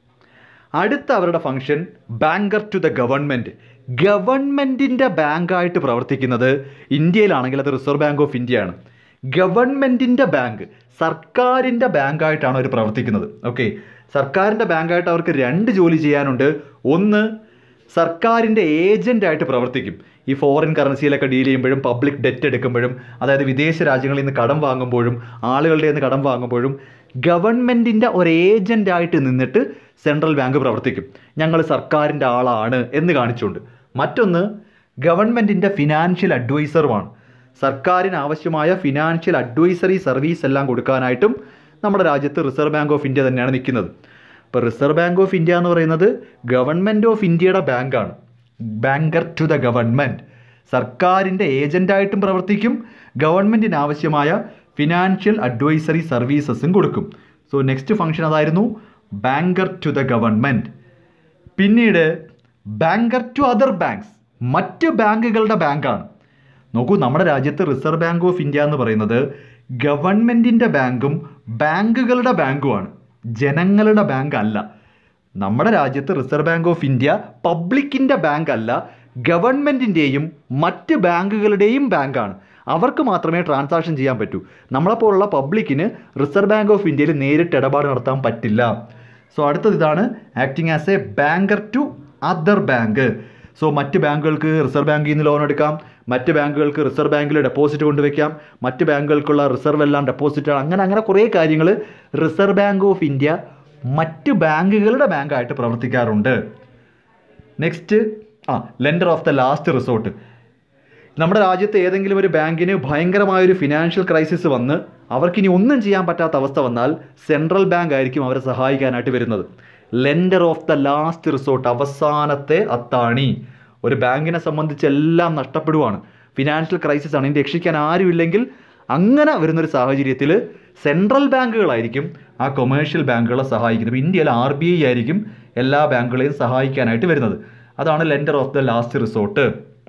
അടുത്ത അവരുടെ function banker to the government ഗവൺമെൻറ്റിൻ്റെ ബാങ്കായിട്ട് പ്രവർത്തിക്കുന്നത് ഇന്ത്യയിലാണെങ്കിൽ അത് റിസർവ് ബാങ്ക് ഓഫ് ഇന്ത്യയാണ് ഗവൺമെൻറ്റിൻ്റെ ബാങ്ക് സർക്കാരിൻ്റെ ബാങ്കായിട്ടാണ് അവർ പ്രവർത്തിക്കുന്നത് ഓക്കെ സർക്കാരിൻ്റെ ബാങ്കായിട്ട് അവർക്ക് രണ്ട് ജോലി ചെയ്യാനുണ്ട് ഒന്ന് സർക്കാരിൻ്റെ ഏജൻ്റായിട്ട് പ്രവർത്തിക്കും ഈ ഫോറിൻ കറൻസിയിലൊക്കെ ഡീൽ ചെയ്യുമ്പോഴും പബ്ലിക് ഡെറ്റ് എടുക്കുമ്പോഴും അതായത് വിദേശ രാജ്യങ്ങളിൽ നിന്ന് കടം വാങ്ങുമ്പോഴും ആളുകളുടെ നിന്ന് കടം വാങ്ങുമ്പോഴും ഗവൺമെൻറ്റിൻ്റെ ഒരു ഏജൻ്റായിട്ട് നിന്നിട്ട് സെൻട്രൽ ബാങ്ക് പ്രവർത്തിക്കും ഞങ്ങൾ സർക്കാരിൻ്റെ ആളാണ് എന്ന് കാണിച്ചുകൊണ്ട് മറ്റൊന്ന് ഗവൺമെൻറ്റിൻ്റെ ഫിനാൻഷ്യൽ അഡ്വൈസറുമാണ് സർക്കാരിന് ആവശ്യമായ ഫിനാൻഷ്യൽ അഡ്വൈസറി സർവീസ് എല്ലാം കൊടുക്കാനായിട്ടും നമ്മുടെ രാജ്യത്ത് റിസർവ് ബാങ്ക് ഓഫ് ഇന്ത്യ തന്നെയാണ് നിൽക്കുന്നത് ഇപ്പോൾ റിസർവ് ബാങ്ക് ഓഫ് ഇന്ത്യ എന്ന് പറയുന്നത് ഗവൺമെൻറ് ഓഫ് ഇന്ത്യയുടെ ബാങ്കാണ് ബാങ്കർ ടു ദ ഗവൺമെൻറ് സർക്കാരിൻ്റെ ഏജൻ്റായിട്ടും പ്രവർത്തിക്കും ഗവൺമെൻറ്റിന് ആവശ്യമായ ഫിനാൻഷ്യൽ അഡ്വൈസറി സർവീസസും കൊടുക്കും സോ നെക്സ്റ്റ് ഫംഗ്ഷൻ അതായിരുന്നു ബാങ്കർ ടു ദ ഗവൺമെൻറ് പിന്നീട് ബാങ്കർ ടു അതർ ബാങ്ക്സ് മറ്റ് ബാങ്കുകളുടെ ബാങ്കാണ് നോക്കൂ നമ്മുടെ രാജ്യത്ത് റിസർവ് ബാങ്ക് ഓഫ് ഇന്ത്യ എന്ന് പറയുന്നത് ഗവൺമെൻറ്റിൻ്റെ ബാങ്കും ബാങ്കുകളുടെ ബാങ്കുമാണ് ജനങ്ങളുടെ ബാങ്ക് അല്ല നമ്മുടെ രാജ്യത്ത് റിസർവ് ബാങ്ക് ഓഫ് ഇന്ത്യ പബ്ലിക്കിൻ്റെ ബാങ്ക് അല്ല ഗവൺമെൻറ്റിൻ്റെയും മറ്റ് ബാങ്കുകളുടെയും ബാങ്കാണ് അവർക്ക് മാത്രമേ ട്രാൻസാക്ഷൻ ചെയ്യാൻ പറ്റൂ നമ്മളെപ്പോലുള്ള പബ്ലിക്കിന് റിസർവ് ബാങ്ക് ഓഫ് ഇന്ത്യയിൽ നേരിട്ട് ഇടപാട് നടത്താൻ പറ്റില്ല സോ അടുത്തത് ഇതാണ് acting as a banker to other bank so മറ്റ് ബാങ്കുകൾക്ക് റിസർവ് ബാങ്കിൽ നിന്ന് ലോൺ എടുക്കാം മറ്റ് ബാങ്കുകൾക്ക് റിസർവ് ബാങ്കിൽ ഡെപ്പോസിറ്റ് കൊണ്ടുവയ്ക്കാം മറ്റ് ബാങ്കുകൾക്കുള്ള റിസർവ് എല്ലാം ഡെപ്പോസിറ്റ് അങ്ങനെ അങ്ങനെ കുറേ കാര്യങ്ങൾ റിസർവ് ബാങ്ക് ഓഫ് ഇന്ത്യ മറ്റ് ബാങ്കുകളുടെ ബാങ്കായിട്ട് പ്രവർത്തിക്കാറുണ്ട് നെക്സ്റ്റ് ആ lender of the last resort നമ്മുടെ രാജ്യത്ത് ഏതെങ്കിലും ഒരു ബാങ്കിന് ഭയങ്കരമായൊരു ഫിനാൻഷ്യൽ ക്രൈസിസ് വന്ന് അവർക്കിനി ഒന്നും ചെയ്യാൻ പറ്റാത്ത അവസ്ഥ വന്നാൽ സെൻട്രൽ ബാങ്ക് ആയിരിക്കും അവരെ സഹായിക്കാനായിട്ട് വരുന്നത് lender of the last resort അവസാനത്തെ അത്താണി ഒരു ബാങ്കിനെ സംബന്ധിച്ച് എല്ലാം നഷ്ടപ്പെടുവാണ് ഫിനാൻഷ്യൽ ക്രൈസിസ് ആണ് ഇനി രക്ഷിക്കാൻ ആരുമില്ലെങ്കിൽ അങ്ങനെ വരുന്നൊരു സാഹചര്യത്തിൽ സെൻട്രൽ ബാങ്കുകളായിരിക്കും ആ കൊമേഴ്ഷ്യൽ ബാങ്കുകളെ സഹായിക്കുന്നത് ഇപ്പോൾ ഇന്ത്യയിൽ ആർ ബി ഐ ആയിരിക്കും എല്ലാ ബാങ്കുകളെയും സഹായിക്കാനായിട്ട് വരുന്നത് അതാണ് lender of the last resort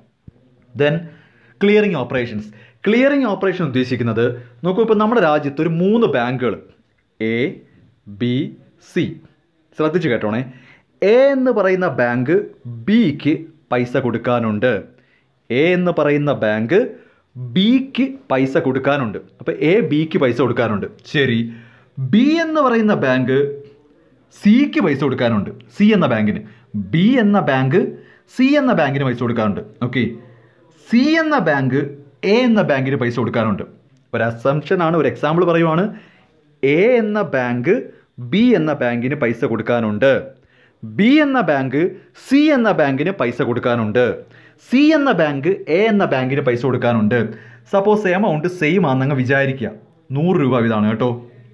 then clearing operations clearing operation ഉദ്ദേശിക്കുന്നത് നോക്കൂ ഇപ്പോൾ നമ്മുടെ രാജ്യത്ത് ഒരു മൂന്ന് ബാങ്കുകൾ എ ബി സി ശ്രദ്ധിച്ച് കേട്ടോണേ എ എന്ന് പറയുന്ന ബാങ്ക് ബിക്ക് പൈസ കൊടുക്കാനുണ്ട് എ എന്ന് പറയുന്ന ബാങ്ക് ബിക്ക് പൈസ കൊടുക്കാനുണ്ട് അപ്പോൾ എ ബിക്ക് പൈസ കൊടുക്കാനുണ്ട് ശരി ബി എന്ന് പറയുന്ന ബാങ്ക് സിക്ക് പൈസ കൊടുക്കാനുണ്ട് സി എന്ന ബാങ്കിന് ബി എന്ന ബാങ്ക് സി എന്ന ബാങ്കിന് പൈസ കൊടുക്കാനുണ്ട് ഓക്കെ സി എന്ന ബാങ്ക് എ എന്ന ബാങ്കിന് പൈസ കൊടുക്കാനുണ്ട് ഒരു അസംഷൻ ആണ് ഒരു എക്സാമ്പിൾ പറയുവാണ് എ എന്ന ബാങ്ക് ബി എന്ന ബാങ്കിന് പൈസ കൊടുക്കാനുണ്ട് ബി എന്ന ബാങ്ക് സി എന്ന ബാങ്കിന് പൈസ കൊടുക്കാനുണ്ട് സി എന്ന ബാങ്ക് എ എന്ന ബാങ്കിന് പൈസ കൊടുക്കാനുണ്ട് സപ്പോസ് എമൗണ്ട് സെയിം ആണെന്നങ്ങ് വിചാരിക്കുക നൂറ് രൂപ ഇതാണ് കേട്ടോ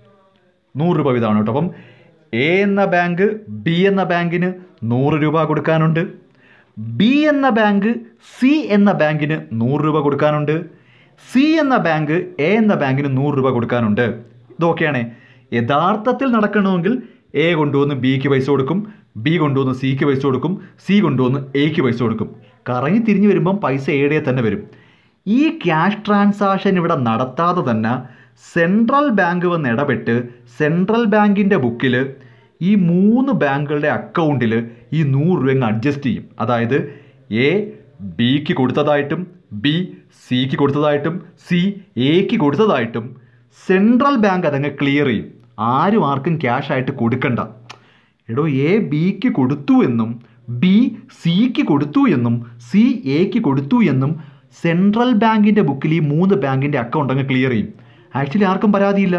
നൂറ് രൂപ വീതമാണ് കേട്ടോ അപ്പം എ എന്ന ബാങ്ക് ബി എന്ന ബാങ്കിന് നൂറ് രൂപ കൊടുക്കാനുണ്ട് ബി എന്ന ബാങ്ക് സി എന്ന ബാങ്കിന് നൂറ് രൂപ കൊടുക്കാനുണ്ട് സി എന്ന ബാങ്ക് എ എന്ന ബാങ്കിന് നൂറ് രൂപ കൊടുക്കാനുണ്ട് ഇതൊക്കെയാണ് യഥാർത്ഥത്തിൽ നടക്കണമെങ്കിൽ എ കൊണ്ടുവന്ന് ബിക്ക് പൈസ കൊടുക്കും ബി കൊണ്ടുവന്ന് സിക്ക് പൈസ കൊടുക്കും സി കൊണ്ടുവന്ന് എക്ക് പൈസ കൊടുക്കും കറങ്ങി തിരിഞ്ഞു വരുമ്പം പൈസ എയുടെ തന്നെ വരും ഈ ക്യാഷ് ട്രാൻസാക്ഷൻ ഇവിടെ നടത്താതെ തന്നെ സെൻട്രൽ ബാങ്ക് വന്ന് ഇടപെട്ട് സെൻട്രൽ ബാങ്കിൻ്റെ ബുക്കിൽ ഈ മൂന്ന് ബാങ്കുകളുടെ അക്കൗണ്ടിൽ ഈ നൂറ് രൂപ അഡ്ജസ്റ്റ് ചെയ്യും അതായത് എ ബിക്ക് കൊടുത്തതായിട്ടും ബി സിക്ക് കൊടുത്തതായിട്ടും സി എക്ക് കൊടുത്തതായിട്ടും സെൻട്രൽ ബാങ്ക് അതങ്ങ് ക്ലിയർ ചെയ്യും ആരും ആർക്കും ക്യാഷ് ആയിട്ട് കൊടുക്കണ്ട എടോ എ ബിക്ക് കൊടുത്തു എന്നും ബി സിക്ക് കൊടുത്തു എന്നും സി എക്ക് കൊടുത്തു എന്നും സെൻട്രൽ ബാങ്കിൻ്റെ ബുക്കിൽ ഈ മൂന്ന് ബാങ്കിൻ്റെ അക്കൗണ്ട് അങ്ങ് ക്ലിയർ ചെയ്യും ആക്ച്വലി ആർക്കും പരാതിയില്ല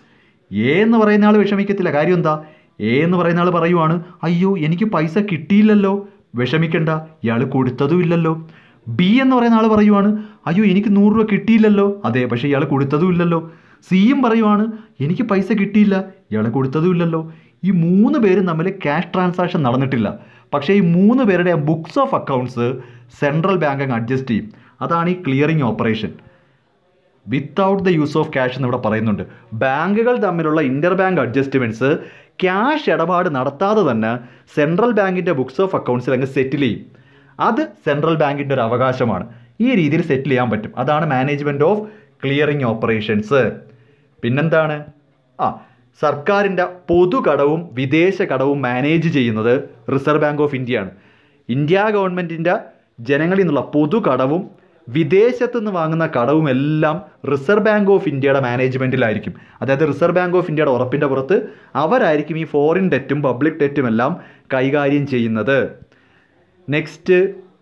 എ എന്ന് പറയുന്ന ആൾ വിഷമിക്കത്തില്ല കാര്യം എന്താ എ എന്ന് പറയുന്ന ആൾ പറയുവാണ് അയ്യോ എനിക്ക് പൈസ കിട്ടിയില്ലല്ലോ വിഷമിക്കണ്ട ഇയാൾ കൊടുത്തതും ഇല്ലല്ലോ ബി എന്ന് പറയുന്ന ആൾ പറയുവാണ് അയ്യോ എനിക്ക് നൂറ് രൂപ കിട്ടിയില്ലല്ലോ അതെ പക്ഷേ ഇയാൾ കൊടുത്തതും ഇല്ലല്ലോ സിയും പറയുവാണ് എനിക്ക് പൈസ കിട്ടിയില്ല ഇയാൾ കൊടുത്തതും ഇല്ലല്ലോ ഈ മൂന്ന് പേരും തമ്മിൽ ക്യാഷ് ട്രാൻസാക്ഷൻ നടന്നിട്ടില്ല പക്ഷേ ഈ മൂന്ന് പേരുടെ books of accounts central bank അങ്ങ് അഡ്ജസ്റ്റ് ചെയ്യും അതാണ് ഈ clearing operation without the use of cash എന്ന് ഇവിടെ പറയുന്നുണ്ട് ബാങ്കുകൾ തമ്മിലുള്ള ഇന്റർ ബാങ്ക് അഡ്ജസ്റ്റ്മെൻറ്റ്സ് ക്യാഷ് ഇടപാട് നടത്താതെ തന്നെ സെൻട്രൽ ബാങ്കിൻ്റെ ബുക്സ് ഓഫ് അക്കൗണ്ട്സിൽ അങ്ങ് സെറ്റിൽ ചെയ്യും അത് സെൻട്രൽ ബാങ്കിൻ്റെ ഒരു അവകാശമാണ് ഈ രീതിയിൽ സെറ്റിൽ ചെയ്യാൻ പറ്റും അതാണ് മാനേജ്മെൻറ്റ് ഓഫ് ക്ലിയറിംഗ് ഓപ്പറേഷൻസ് പിന്നെന്താണ് ആ സർക്കാരിൻ്റെ പൊതുകടവും വിദേശ കടവും മാനേജ് ചെയ്യുന്നത് റിസർവ് ബാങ്ക് ഓഫ് ഇന്ത്യയാണ് ഇന്ത്യ ഗവൺമെൻറ്റിൻ്റെ ജനങ്ങളിൽ നിന്നുള്ള പൊതുകടവും വിദേശത്തു നിന്ന് വാങ്ങുന്ന കടവും എല്ലാം റിസർവ് ബാങ്ക് ഓഫ് ഇന്ത്യയുടെ മാനേജ്മെൻറ്റിലായിരിക്കും അതായത് റിസർവ് ബാങ്ക് ഓഫ് ഇന്ത്യയുടെ ഉറപ്പിൻ്റെ പുറത്ത് അവരായിരിക്കും ഈ ഫോറിൻ ഡെറ്റും പബ്ലിക് ഡെറ്റും എല്ലാം കൈകാര്യം ചെയ്യുന്നത് നെക്സ്റ്റ്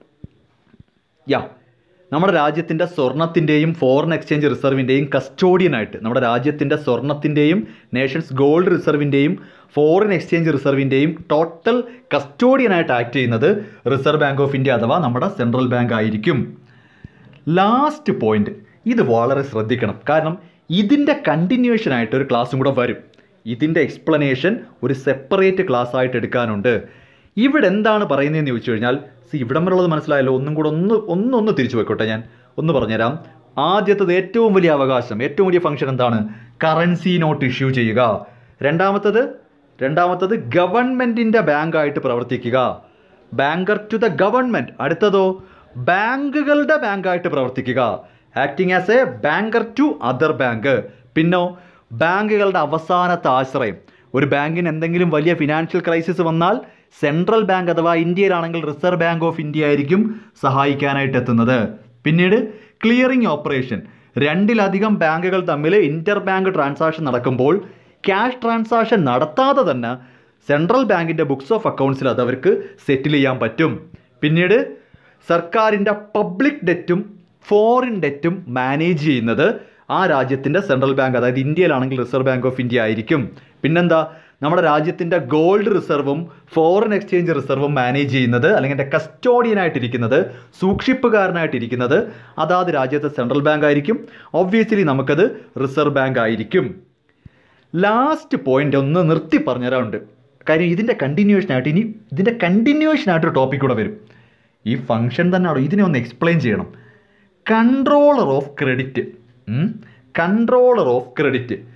യാ നമ്മുടെ രാജ്യത്തിൻ്റെ സ്വർണത്തിൻ്റെയും ഫോറിൻ എക്സ്ചേഞ്ച് റിസർവിൻ്റെയും കസ്റ്റോഡിയനായിട്ട് നമ്മുടെ രാജ്യത്തിൻ്റെ സ്വർണത്തിൻ്റെയും നേഷൻസ് ഗോൾഡ് റിസർവിൻ്റെയും ഫോറിൻ എക്സ്ചേഞ്ച് റിസർവിൻ്റെയും ടോട്ടൽ കസ്റ്റോഡിയനായിട്ട് ആക്ട് ചെയ്യുന്നത് റിസർവ് ബാങ്ക് ഓഫ് ഇന്ത്യ അഥവാ നമ്മുടെ സെൻട്രൽ ബാങ്ക് ആയിരിക്കും ലാസ്റ്റ് പോയിന്റ് ഇത് വളരെ ശ്രദ്ധിക്കണം കാരണം ഇതിൻ്റെ കണ്ടിന്യൂഷൻ ആയിട്ട് ഒരു ക്ലാസ്സും കൂടെ വരും ഇതിൻ്റെ എക്സ്പ്ലനേഷൻ ഒരു സെപ്പറേറ്റ് ക്ലാസ് ആയിട്ട് എടുക്കാനുണ്ട് ഇവിടെ എന്താണ് പറയുന്നതെന്ന് ചോദിച്ചു കഴിഞ്ഞാൽ സി ഇവിടം വരെയുള്ളത് മനസ്സിലായല്ലോ ഒന്നും കൂടെ ഒന്ന് ഒന്നൊന്ന് തിരിച്ചു പോയിക്കോട്ടെ ഞാൻ ഒന്ന് പറഞ്ഞുതരാം ആദ്യത്തത് ഏറ്റവും വലിയ അവകാശം ഏറ്റവും വലിയ ഫംഗ്ഷൻ എന്താണ് കറൻസി നോട്ട് ഇഷ്യൂ ചെയ്യുക രണ്ടാമത്തത് രണ്ടാമത്തത് ഗവൺമെൻറ്റിൻ്റെ ബാങ്കായിട്ട് പ്രവർത്തിക്കുക ബാങ്കർ ടു ദ ഗവൺമെൻറ് അടുത്തതോ ബാങ്കുകളുടെ ബാങ്കായിട്ട് പ്രവർത്തിക്കുക acting as a banker to other bank പിന്നോ ബാങ്കുകളുടെ അവസാനത്തെ ആശ്രയം ഒരു ബാങ്കിന് എന്തെങ്കിലും വലിയ ഫിനാൻഷ്യൽ ക്രൈസിസ് വന്നാൽ സെൻട്രൽ ബാങ്ക് അഥവാ ഇന്ത്യയിലാണെങ്കിൽ റിസർവ് ബാങ്ക് ഓഫ് ഇന്ത്യ ആയിരിക്കും സഹായിക്കാനായിട്ട് എത്തുന്നത് പിന്നീട് ക്ലിയറിംഗ് ഓപ്പറേഷൻ രണ്ടിലധികം ബാങ്കുകൾ തമ്മിൽ ഇന്റർ ബാങ്ക് ട്രാൻസാക്ഷൻ നടക്കുമ്പോൾ ക്യാഷ് ട്രാൻസാക്ഷൻ നടത്താതെ തന്നെ സെൻട്രൽ ബാങ്കിൻ്റെ ബുക്സ് ഓഫ് അക്കൗണ്ട്സിൽ അത് അവർക്ക് സെറ്റിൽ ചെയ്യാൻ പറ്റും പിന്നീട് സർക്കാരിൻ്റെ പബ്ലിക് ഡെറ്റും ഫോറിൻ ഡെറ്റും മാനേജ് ചെയ്യുന്നത് ആ രാജ്യത്തിൻ്റെ സെൻട്രൽ ബാങ്ക് അതായത് ഇന്ത്യയിലാണെങ്കിൽ റിസർവ് ബാങ്ക് ഓഫ് ഇന്ത്യ ആയിരിക്കും പിന്നെന്താ നമ്മുടെ രാജ്യത്തിൻ്റെ ഗോൾഡ് റിസർവും ഫോറിൻ എക്സ്ചേഞ്ച് റിസർവും മാനേജ് ചെയ്യുന്നത് അല്ലെങ്കിൽ എൻ്റെ കസ്റ്റോഡിയനായിട്ടിരിക്കുന്നത് സൂക്ഷിപ്പുകാരനായിട്ടിരിക്കുന്നത് അതാത് രാജ്യത്തെ സെൻട്രൽ ബാങ്ക് ആയിരിക്കും ഒബ്വിയസ്ലി നമുക്കത് റിസർവ് ബാങ്ക് ആയിരിക്കും ലാസ്റ്റ് പോയിന്റ് ഒന്ന് നിർത്തി പറഞ്ഞുതരാറുണ്ട് കാര്യം ഇതിൻ്റെ കണ്ടിന്യൂഷനായിട്ട് ഇനി ഇതിൻ്റെ കണ്ടിന്യൂഷനായിട്ടൊരു ടോപ്പിക് കൂടെ വരും ഈ ഫംഗ്ഷൻ തന്നെയാണോ ഇതിനെ ഒന്ന് എക്സ്പ്ലെയിൻ ചെയ്യണം controller of credit controller of credit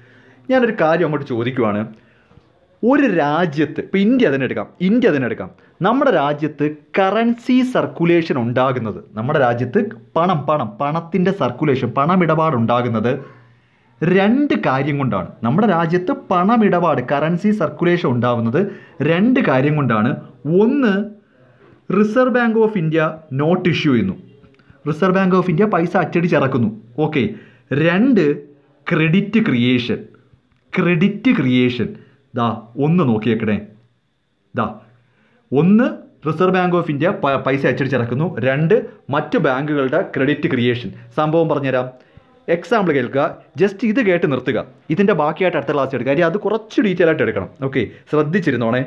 ഞാനൊരു കാര്യം അങ്ങോട്ട് ചോദിക്കുവാണ് ഒരു രാജ്യത്ത് ഇപ്പോൾ ഇന്ത്യ തന്നെ എടുക്കാം ഇന്ത്യ തന്നെ എടുക്കാം നമ്മുടെ രാജ്യത്ത് കറൻസി സർക്കുലേഷൻ ഉണ്ടാകുന്നത് നമ്മുടെ രാജ്യത്ത് പണം പണം പണത്തിൻ്റെ സർക്കുലേഷൻ പണമിടപാട് ഉണ്ടാകുന്നത് രണ്ട് കാര്യം കൊണ്ടാണ് നമ്മുടെ രാജ്യത്ത് പണമിടപാട് കറൻസി സർക്കുലേഷൻ ഉണ്ടാകുന്നത് രണ്ട് കാര്യം കൊണ്ടാണ് ഒന്ന് reserve bank of India note issue ചെയ്യുന്നു റിസർവ് ബാങ്ക് ഓഫ് ഇന്ത്യ പൈസ അച്ചടിച്ചിറക്കുന്നു ഓക്കെ രണ്ട് ക്രെഡിറ്റ് ക്രിയേഷൻ ക്രെഡിറ്റ് ക്രിയേഷൻ ദാ ഒന്ന് നോക്കിയേക്കണേ ദാ ഒന്ന് റിസർവ് ബാങ്ക് ഓഫ് ഇന്ത്യ പ- പൈസ അച്ചടിച്ചിറക്കുന്നു രണ്ട് മറ്റ് ബാങ്കുകളുടെ ക്രെഡിറ്റ് ക്രിയേഷൻ സംഭവം പറഞ്ഞുതരാം എക്സാമ്പിൾ കേൾക്കുക ജസ്റ്റ് ഇത് കേട്ട് നിർത്തുക ഇതിൻ്റെ ബാക്കിയായിട്ട് അടുത്ത ക്ലാസ് എടുക്കുക കാര്യം അത് കുറച്ച് ഡീറ്റെയിൽ ആയിട്ട് എടുക്കണം ഓക്കെ ശ്രദ്ധിച്ചിരുന്നോണേ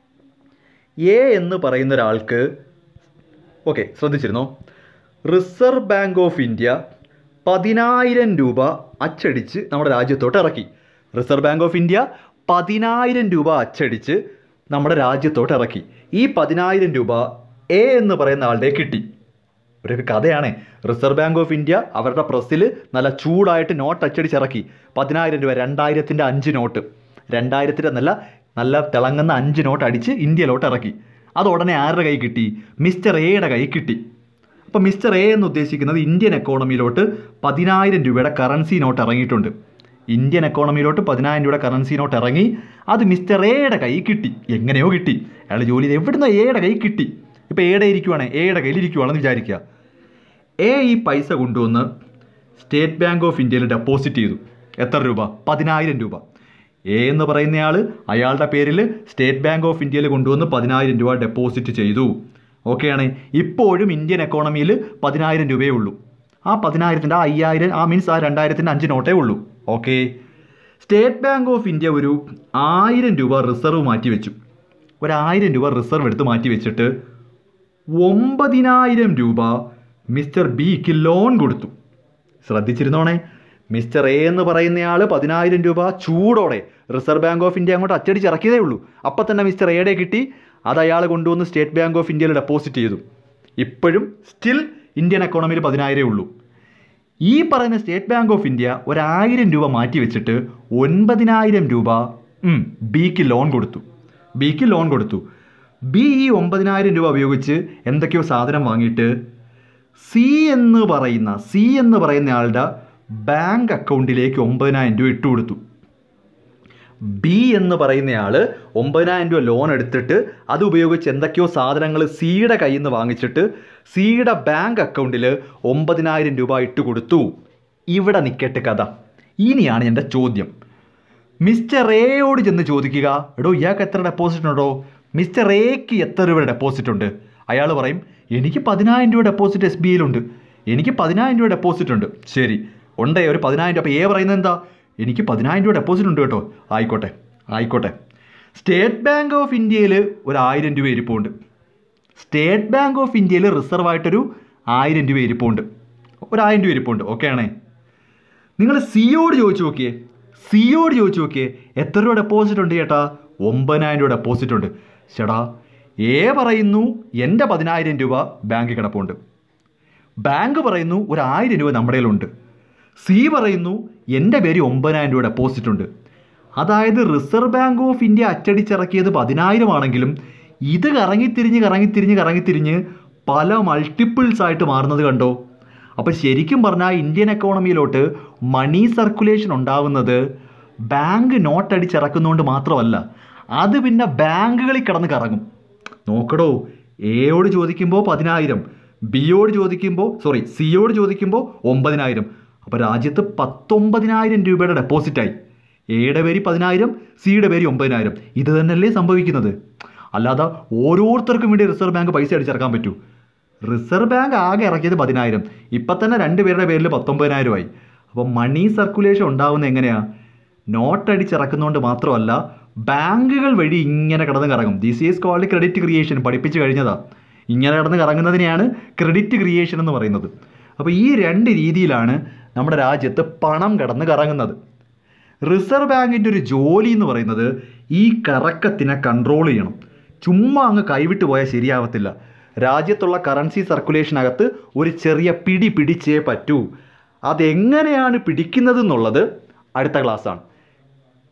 എ എന്ന് പറയുന്ന ഒരാൾക്ക് ഓക്കെ ശ്രദ്ധിച്ചിരുന്നോ റിസർവ് ബാങ്ക് ഓഫ് ഇന്ത്യ പതിനായിരം രൂപ അച്ചടിച്ച് നമ്മുടെ രാജ്യത്തോട്ട് ഇറക്കി റിസർവ് ബാങ്ക് ഓഫ് ഇന്ത്യ പതിനായിരം രൂപ അച്ചടിച്ച് നമ്മുടെ രാജ്യത്തോട്ട് ഇറക്കി ഈ പതിനായിരം രൂപ എ എന്ന് പറയുന്ന ആളുടെ കിട്ടി ഒരു കഥയാണേ റിസർവ് ബാങ്ക് ഓഫ് ഇന്ത്യ അവരുടെ പ്രസ്സിൽ നല്ല ചൂടായിട്ട് നോട്ട് അച്ചടിച്ചിറക്കി പതിനായിരം രൂപ രണ്ടായിരത്തിൻ്റെ അഞ്ച് നോട്ട് രണ്ടായിരത്തിൻ്റെ നല്ല നല്ല തിളങ്ങുന്ന അഞ്ച് നോട്ട് അടിച്ച് ഇന്ത്യയിലോട്ട് ഇറക്കി അത് ഉടനെ ആരുടെ കൈ കിട്ടി മിസ്റ്റർ എയുടെ കൈ കിട്ടി അപ്പോൾ മിസ്റ്റർ എ എന്ന് ഉദ്ദേശിക്കുന്നത് ഇന്ത്യൻ എക്കോണമിയിലോട്ട് പതിനായിരം രൂപയുടെ കറൻസി നോട്ട് ഇറങ്ങിയിട്ടുണ്ട് ഇന്ത്യൻ എക്കോണമിയിലോട്ട് പതിനായിരം രൂപയുടെ കറൻസി നോട്ട് ഇറങ്ങി അത് മിസ്റ്റർ എയുടെ കൈ കിട്ടി എങ്ങനെയോ കിട്ടി അയാൾ ജോലി ചെയ്ത് എവിടുന്ന് എയുടെ കൈ കിട്ടി ഇപ്പോൾ എയുടെ ഇരിക്കുവാണ് എയുടെ കയ്യിൽ ഇരിക്കുവാണെന്ന് വിചാരിക്കുക എ ഈ പൈസ കൊണ്ടുവന്ന് സ്റ്റേറ്റ് ബാങ്ക് ഓഫ് ഇന്ത്യയിൽ ഡെപ്പോസിറ്റ് ചെയ്തു എത്ര രൂപ പതിനായിരം രൂപ എ എന്ന് പറയുന്നയാൾ അയാളുടെ പേരിൽ സ്റ്റേറ്റ് ബാങ്ക് ഓഫ് ഇന്ത്യയിൽ കൊണ്ടുവന്ന് പതിനായിരം രൂപ ഡെപ്പോസിറ്റ് ചെയ്തു ഓക്കെയാണ് ഇപ്പോഴും ഇന്ത്യൻ എക്കോണമിയിൽ പതിനായിരം രൂപയേ ഉള്ളൂ ആ പതിനായിരത്തിൻ്റെ ആ അയ്യായിരം ആ മീൻസ് ആ രണ്ടായിരത്തിൻ്റെ അഞ്ച് നോട്ടേ ഉള്ളൂ okay state bank of India ഒരു ആയിരം രൂപ റിസർവ് മാറ്റി വെച്ചു ഒരു ആയിരം രൂപ റിസർവ് എടുത്ത് മാറ്റി വെച്ചിട്ട് ഒമ്പതിനായിരം രൂപ മിസ്റ്റർ ബിക്ക് ലോൺ കൊടുത്തു ശ്രദ്ധിച്ചിരുന്നോണേ മിസ്റ്റർ എ എന്ന് പറയുന്നയാൾ പതിനായിരം രൂപ ചൂടോടെ റിസർവ് ബാങ്ക് ഓഫ് ഇന്ത്യ അങ്ങോട്ട് അച്ചടിച്ചിറക്കിയതേ ഉള്ളൂ അപ്പം തന്നെ മിസ്റ്റർ എയുടെ കിട്ടി അത് അയാൾ കൊണ്ടുവന്ന് സ്റ്റേറ്റ് ബാങ്ക് ഓഫ് ഇന്ത്യയിൽ ഡെപ്പോസിറ്റ് ചെയ്തു ഇപ്പോഴും സ്റ്റിൽ ഇന്ത്യൻ എക്കോണമിയിൽ പതിനായിരമേ ഉള്ളൂ ഈ പറയുന്ന സ്റ്റേറ്റ് ബാങ്ക് ഓഫ് ഇന്ത്യ ഒരായിരം രൂപ മാറ്റി വെച്ചിട്ട് ഒൻപതിനായിരം രൂപ ഉം, ബിക്ക് ലോൺ കൊടുത്തു ബിക്ക് ലോൺ കൊടുത്തു ബി ഈ ഒമ്പതിനായിരം രൂപ ഉപയോഗിച്ച് എന്തൊക്കെയോ സാധനം വാങ്ങിയിട്ട് സി എന്ന് പറയുന്ന സി എന്ന് പറയുന്ന ആളുടെ ബാങ്ക് അക്കൗണ്ടിലേക്ക് ഒമ്പതിനായിരം രൂപ ഇട്ട് കൊടുത്തു ബി എന്ന് പറയുന്നയാൾ ഒമ്പതിനായിരം രൂപ ലോൺ എടുത്തിട്ട് അത് ഉപയോഗിച്ച് എന്തൊക്കെയോ സാധനങ്ങൾ സിയുടെ കയ്യിൽ നിന്ന് വാങ്ങിച്ചിട്ട് സിയുടെ ബാങ്ക് അക്കൗണ്ടിൽ ഒമ്പതിനായിരം രൂപ ഇട്ട് കൊടുത്തു ഇവിടെ നിൽക്കട്ടെ കഥ ഇനിയാണ് എൻ്റെ ചോദ്യം മിസ്റ്റർ എയോട് ചെന്ന് ചോദിക്കുക എടോ ഇയാൾക്ക് എത്ര ഡെപ്പോസിറ്റ് ഉണ്ടോ മിസ്റ്റർ എക്ക് എത്ര രൂപ ഡെപ്പോസിറ്റ് ഉണ്ട് അയാൾ പറയും എനിക്ക് പതിനായിരം രൂപ ഡെപ്പോസിറ്റ് എസ് ബി ഐയിലുണ്ട് എനിക്ക് പതിനായിരം രൂപ ഡെപ്പോസിറ്റ് ഉണ്ട് ശരി ഉണ്ടേ ഒരു പതിനായിരം രൂപ അപ്പോൾ എ പറയുന്നത് എന്താ എനിക്ക് പതിനായിരം രൂപ ഡെപ്പോസിറ്റ് ഉണ്ട് കേട്ടോ ആയിക്കോട്ടെ ആയിക്കോട്ടെ സ്റ്റേറ്റ് ബാങ്ക് ഓഫ് ഇന്ത്യയിൽ ഒരു ആയിരം രൂപ ഇരിപ്പുണ്ട് സ്റ്റേറ്റ് ബാങ്ക് ഓഫ് ഇന്ത്യയിൽ റിസർവ് ആയിട്ടൊരു ആയിരം രൂപ ഇരിപ്പുണ്ട് ഒരു ആയിരം രൂപ ഇരിപ്പുണ്ട് ഓക്കെ ആണേ നിങ്ങൾ സിയോട് ചോദിച്ചു നോക്കിയേ സിയോട് ചോദിച്ചു നോക്കിയേ എത്ര രൂപ ഡെപ്പോസിറ്റ് ഉണ്ട് ചേട്ടാ ഒമ്പതിനായിരം രൂപ ഡെപ്പോസിറ്റ് ഉണ്ട് ചേട്ടാ എ പറയുന്നു എൻ്റെ പതിനായിരം രൂപ ബാങ്കിൽ കിടപ്പുണ്ട് ബാങ്ക് പറയുന്നു ഒരു ആയിരം രൂപ നമ്മുടെ കയ്യിലുണ്ട് സി പറയുന്നു എൻ്റെ പേര് ഒമ്പതിനായിരം രൂപ ഡെപ്പോസിറ്റ് ഉണ്ട് അതായത് റിസർവ് ബാങ്ക് ഓഫ് ഇന്ത്യ അച്ചടിച്ചിറക്കിയത് പതിനായിരം ആണെങ്കിലും ഇത് കറങ്ങിത്തിരിഞ്ഞ് കറങ്ങിത്തിരിഞ്ഞ് കറങ്ങിത്തിരിഞ്ഞ് പല മൾട്ടിപ്പിൾസ് ആയിട്ട് മാറുന്നത് കണ്ടോ അപ്പോൾ ശരിക്കും പറഞ്ഞാൽ ഇന്ത്യൻ എക്കോണമിയിലോട്ട് മണി സർക്കുലേഷൻ ഉണ്ടാവുന്നത് ബാങ്ക് നോട്ട് അടിച്ചിറക്കുന്നതുകൊണ്ട് മാത്രമല്ല അത് പിന്നെ ബാങ്കുകളിൽ കിടന്ന് കറങ്ങും നോക്കടോ എയോട് ചോദിക്കുമ്പോൾ പതിനായിരം ബിയോട് ചോദിക്കുമ്പോൾ സോറി സിയോട് ചോദിക്കുമ്പോൾ ഒമ്പതിനായിരം അപ്പോൾ രാജ്യത്ത് പത്തൊമ്പതിനായിരം രൂപയുടെ ഡെപ്പോസിറ്റായി എയുടെ പേര് പതിനായിരം സിയുടെ പേര് ഒമ്പതിനായിരം ഇത് തന്നെയല്ലേ സംഭവിക്കുന്നത് അല്ലാതെ ഓരോരുത്തർക്കും വേണ്ടി റിസർവ് ബാങ്ക് പൈസ അടിച്ചിറക്കാൻ പറ്റൂ റിസർവ് ബാങ്ക് ആകെ ഇറക്കിയത് പതിനായിരം ഇപ്പം തന്നെ രണ്ട് പേരുടെ പേരിൽ പത്തൊമ്പതിനായിരമായി അപ്പോൾ മണി സർക്കുലേഷൻ ഉണ്ടാവുന്നത് എങ്ങനെയാണ് നോട്ട് അടിച്ചിറക്കുന്നതുകൊണ്ട് മാത്രമല്ല ബാങ്കുകൾ വഴി ഇങ്ങനെ കിടന്ന് കറങ്ങും this is called credit creation പഠിപ്പിച്ച് കഴിഞ്ഞതാ ഇങ്ങനെ കിടന്ന് കറങ്ങുന്നതിനെയാണ് ക്രെഡിറ്റ് ക്രിയേഷൻ എന്ന് പറയുന്നത് അപ്പോൾ ഈ രണ്ട് രീതിയിലാണ് നമ്മുടെ രാജ്യത്ത് പണം കിടന്ന് കറങ്ങുന്നത് റിസർവ് ബാങ്കിൻ്റെ ഒരു ജോലി എന്ന് പറയുന്നത് ഈ കറക്കത്തിനെ കൺട്രോൾ ചെയ്യണം ചുമ്മാ അങ്ങ് കൈവിട്ട് പോയാൽ ശരിയാവത്തില്ല രാജ്യത്തുള്ള കറൻസി സർക്കുലേഷനകത്ത് ഒരു ചെറിയ പിടി പിടിച്ചേ പറ്റൂ അതെങ്ങനെയാണ് പിടിക്കുന്നത് എന്നുള്ളത് അടുത്ത ക്ലാസ്സാണ്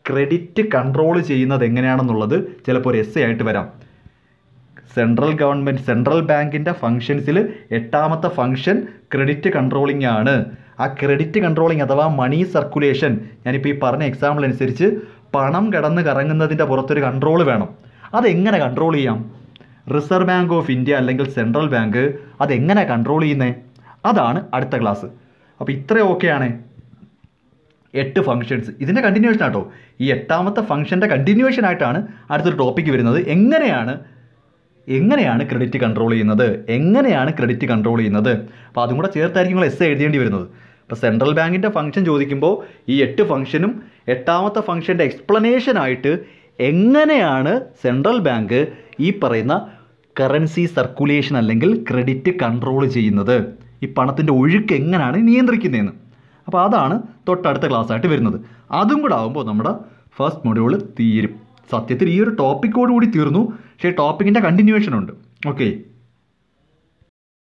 ക്രെഡിറ്റ് കൺട്രോൾ ചെയ്യുന്നത് എങ്ങനെയാണെന്നുള്ളത് ചിലപ്പോൾ ഒരു എസ് ആയിട്ട് വരാം സെൻട്രൽ ഗവൺമെൻറ് സെൻട്രൽ ബാങ്കിൻ്റെ ഫങ്ഷൻസിൽ എട്ടാമത്തെ ഫങ്ഷൻ ക്രെഡിറ്റ് കൺട്രോളിംഗ് ആണ് ആ ക്രെഡിറ്റ് കൺട്രോളിംഗ് അഥവാ മണി സർക്കുലേഷൻ ഞാനിപ്പോൾ ഈ പറഞ്ഞ എക്സാമ്പിൾ അനുസരിച്ച് പണം കടന്ന് കറങ്ങുന്നതിൻ്റെ പുറത്തൊരു കൺട്രോൾ വേണം അതെങ്ങനെ കൺട്രോൾ ചെയ്യാം റിസർവ് ബാങ്ക് ഓഫ് ഇന്ത്യ അല്ലെങ്കിൽ സെൻട്രൽ ബാങ്ക് അതെങ്ങനെ കൺട്രോൾ ചെയ്യുന്നത് അതാണ് അടുത്ത ക്ലാസ് അപ്പോൾ ഇത്ര ഓക്കെയാണ് എട്ട് ഫങ്ഷൻസ് ഇതിൻ്റെ കണ്ടിന്യൂഷൻ ആട്ടോ ഈ എട്ടാമത്തെ ഫംഗ്ഷൻ്റെ കണ്ടിന്യൂഷൻ ആയിട്ടാണ് അടുത്തൊരു ടോപ്പിക്ക് വരുന്നത് എങ്ങനെയാണ് എങ്ങനെയാണ് ക്രെഡിറ്റ് കൺട്രോൾ ചെയ്യുന്നത് എങ്ങനെയാണ് ക്രെഡിറ്റ് കൺട്രോൾ ചെയ്യുന്നത് അപ്പോൾ അതും കൂടെ ചേർത്തായിരിക്കും നിങ്ങൾ എസ് എഴുതേണ്ടി വരുന്നത് ഇപ്പോൾ സെൻട്രൽ ബാങ്കിൻ്റെ ഫംഗ്ഷൻ ചോദിക്കുമ്പോൾ ഈ എട്ട് ഫംഗ്ഷനും എട്ടാമത്തെ ഫംഗ്ഷൻ്റെ എക്സ്പ്ലനേഷൻ ആയിട്ട് എങ്ങനെയാണ് സെൻട്രൽ ബാങ്ക് ഈ പറയുന്ന കറൻസി സർക്കുലേഷൻ അല്ലെങ്കിൽ ക്രെഡിറ്റ് കൺട്രോൾ ചെയ്യുന്നത് ഈ പണത്തിൻ്റെ ഒഴുക്ക് എങ്ങനെയാണ് നിയന്ത്രിക്കുന്നതെന്ന് അപ്പോൾ അതാണ് തൊട്ടടുത്ത ക്ലാസ് ആയിട്ട് വരുന്നത് അതും കൂടെ ആകുമ്പോൾ നമ്മുടെ ഫസ്റ്റ് മൊഡ്യൂൾ തീരും സത്യത്തിൽ ഈ ഒരു ടോപ്പിക്കോട് കൂടി തീർന്നു പക്ഷേ ടോപ്പിക്കിൻ്റെ കണ്ടിന്യൂവേഷൻ ഉണ്ട് ഓക്കെ